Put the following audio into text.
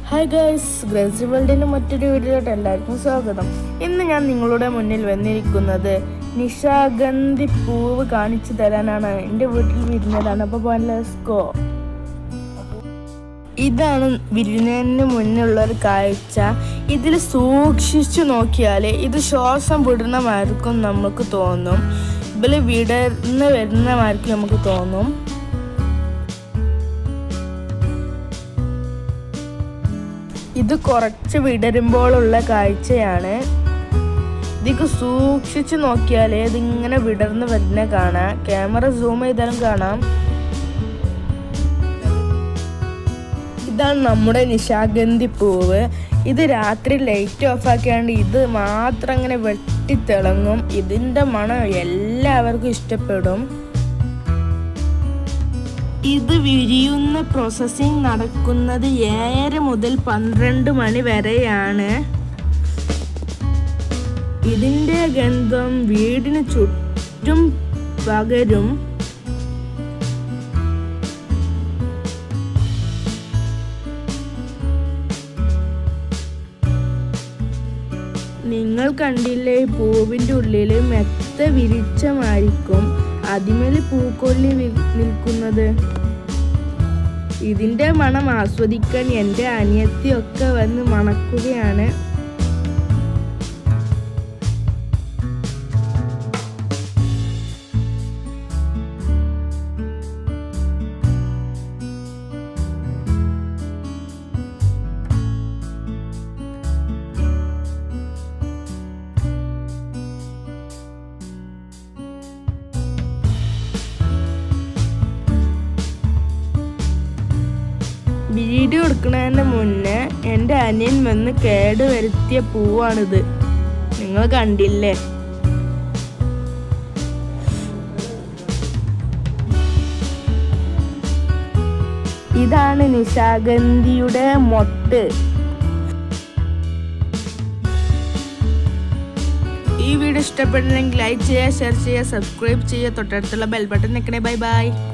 hi guys Gracy വേൾഡിൻ്റെ മറ്റൊരു വീഡിയോയിലോട്ട് എല്ലാവർക്കും സ്വാഗതം ഇന്ന് ഞാൻ നിങ്ങളുടെ മുന്നിൽ വന്നിരിക്കുന്നത് നിശാഗന്ധി പൂവ് കാണിച്ചു തരാനാണ് എൻ്റെ വീട്ടിൽ വിരുന്നതാണ് അപ്പോൾ പോകാൻ ലെസ്കോ ഇതാണ് വിരുന്നതിന് മുന്നുള്ള ഒരു കാഴ്ച ഇതിൽ സൂക്ഷിച്ചു നോക്കിയാൽ ഇത് ശ്വാസം വിടുന്നമാർക്കും നമുക്ക് തോന്നും ഇതിൽ വിടർന്ന് വരുന്നമാർക്കും നമുക്ക് തോന്നും ഇത് കുറച്ച് വിടരുമ്പോഴുള്ള കാഴ്ചയാണ് ഇതിക്ക് സൂക്ഷിച്ച് നോക്കിയാൽ ഇതിങ്ങനെ വിടർന്ന് വരുന്ന കാണാം ക്യാമറ സൂം ചെയ്താലും കാണാം ഇതാണ് നമ്മുടെ നിശാഗന്ധി പൂവ് ഇത് രാത്രി ലൈറ്റ് ഓഫ് ആക്കിയാണ്ട് ഇത് മാത്രം അങ്ങനെ വെട്ടിത്തിളങ്ങും ഇതിൻ്റെ മണം എല്ലാവർക്കും ഇഷ്ടപ്പെടും ഇത് വിരിയുന്ന പ്രോസസ്സിംഗ് നടക്കുന്നത് ഏഴര മുതൽ പന്ത്രണ്ട് മണി വരെയാണ് ഇതിൻ്റെ ഗന്ധം വീടിന് ചുറ്റും പകരും നിങ്ങൾ കണ്ടില്ലേ ഈ പൂവിൻ്റെ ഉള്ളിൽ മെത്ത വിരിച്ചമായിരിക്കും അതിമേൽ പൂക്കൊല്ലി വി- നിൽക്കുന്നത് ഇതിന്റെ മണം ആസ്വദിക്കാൻ എൻ്റെ അനിയത്തിയൊക്കെ വന്ന് മണക്കുകയാണ് വീഡിയോ എടുക്കുന്നതിന് മുന്നേ എൻ്റെ അനിയൻ വന്ന് കേട് വരുത്തിയ പൂവാണിത് നിങ്ങൾ കണ്ടില്ലേ ഇതാണ് നിശാഗന്ധിയുടെ മൊട്ട് ഈ വീഡിയോ ഇഷ്ടപ്പെട്ടില്ലെങ്കിൽ ലൈക്ക് ചെയ്യുക ഷെയർ ചെയ്യുക സബ്സ്ക്രൈബ് ചെയ്യുക തൊട്ടടുത്തുള്ള ബെൽ ബട്ടൺ നിൽക്കണേ ബൈ ബൈ